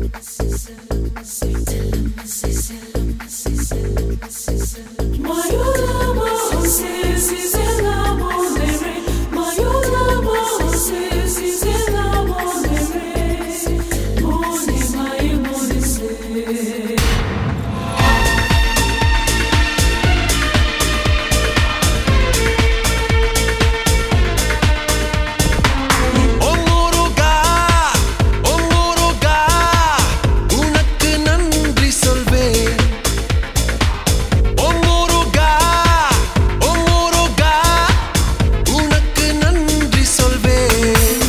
ஓ முருகா ஓ முருகா உனக்கு நன்றி சொல்வேன் ஓ முருகா ஓ முருகா உனக்கு நன்றி சொல்வேன்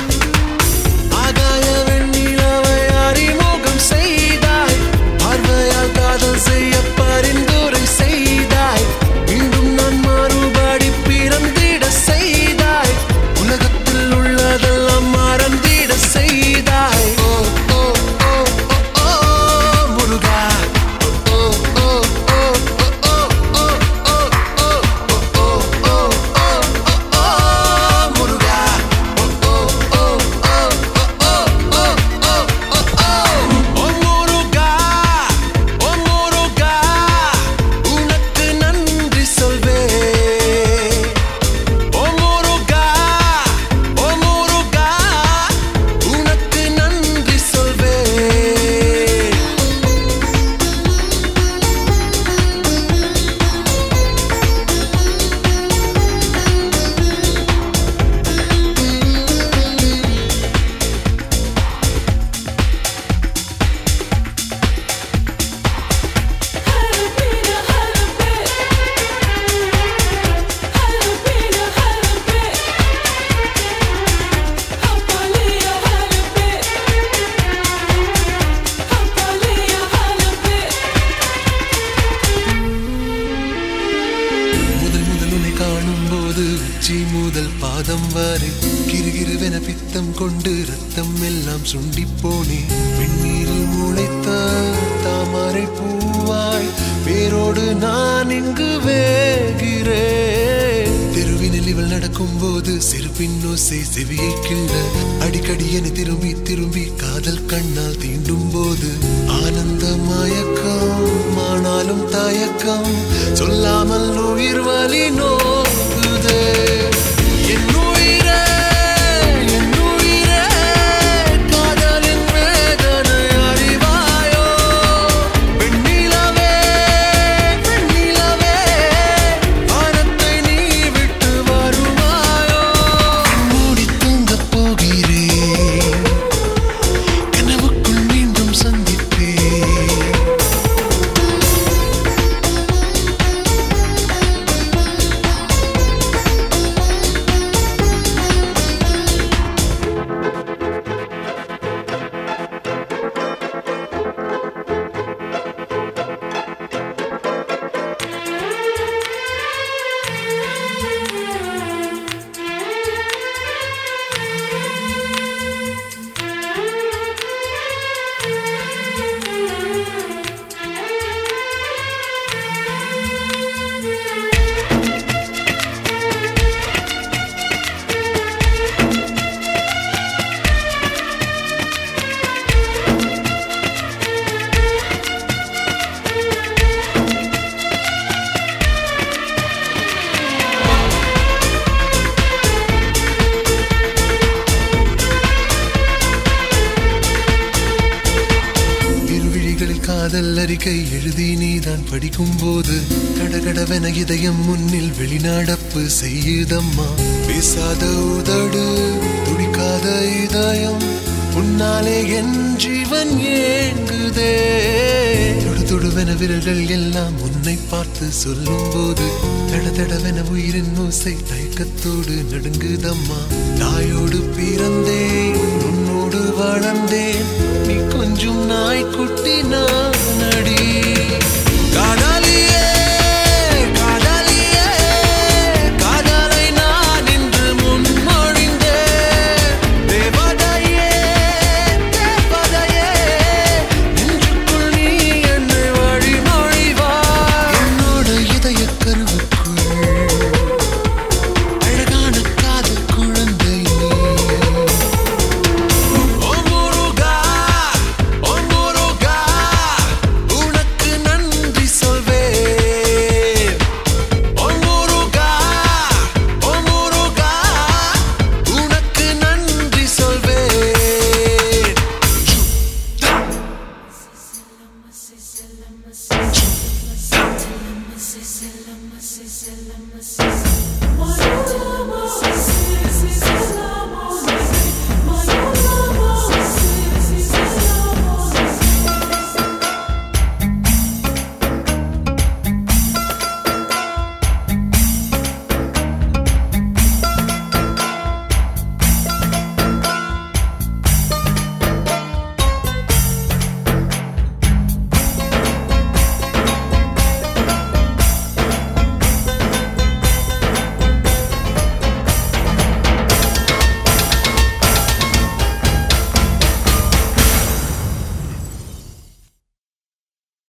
ஆகாய வெண்ணிலவை அறிமுகம் செய்தாய் பார்வையால் காதல் செய்ய பரிந்துரை செய்தாய் மீண்டும் நான் மறுபடி பிறந்திட செய்தாய் உலகத்தில் உள்ளதெல்லாம் மறந்திட செய்தாய் ஓ ஓ ஓ ஓ ஓ முருகா ஓ ஓ ஓ ஓ ஓ ஓ ஓ ஓ ஓ ஓ ஓ முருகா ஓ ஓ ஓ ஓ ஓ முருகா ஓ முருகா உனக்கு நன்றி சொல்வேன் ஓ முருகா ஓ முருகா உனக்கு நன்றி சொல்வேன் முதல் முதல் உன்னை காணும் போது உச்சி முதல் பாதம் வரை கிருகிருவென பித்தம் கொண்டு ரத்தம் எல்லாம் சுண்டி போனே வெந்நீரில் முளைத்த தாமரை பூவாய் வேரோடு நான் இங்கு வேகிறேன் தெருவினில் இவள் நடக்கும் போது செருப்பின் ஓசை செவியை கிள்ள அடிக்கடி என திரும்பி திரும்பி காதல் கண்ணால் தீண்டும் போது ஆனந்த மயக்கம் ஆனாலும் தயக்கம் சொல்லாமல் உயிர் வலி நோக்குதே என் உயிரே என் உயிரே காதலின் வேதனை அறிவாயோ வெண்ணிலவே வெண்ணிலவே வானத்தை நீ விட்டு வருவாயோ மூடி தூங்கப் போகிறேன் கனவுக்குள் மீண்டும் சந்திப்பேன் இருவிழிகளில் காதல் அறிக்கை எழுதி நீதான் படிக்கும் போது கடகடவென இதயம் முன்னில் வெளிநடப்பு செய்யுதம்மா பேசாத உதடு துடிக்காத இதயம் உன்னாலே என் ஜீவன் ஏங்குதே தொடு தொடுவென விரல்கள் எல்லாம் உன்னை பார்த்து சொல்லும் போது தட தடவென உயிரின் ஓசை தயக்கத்தோடு நடுங்குதம்மா தாயோடு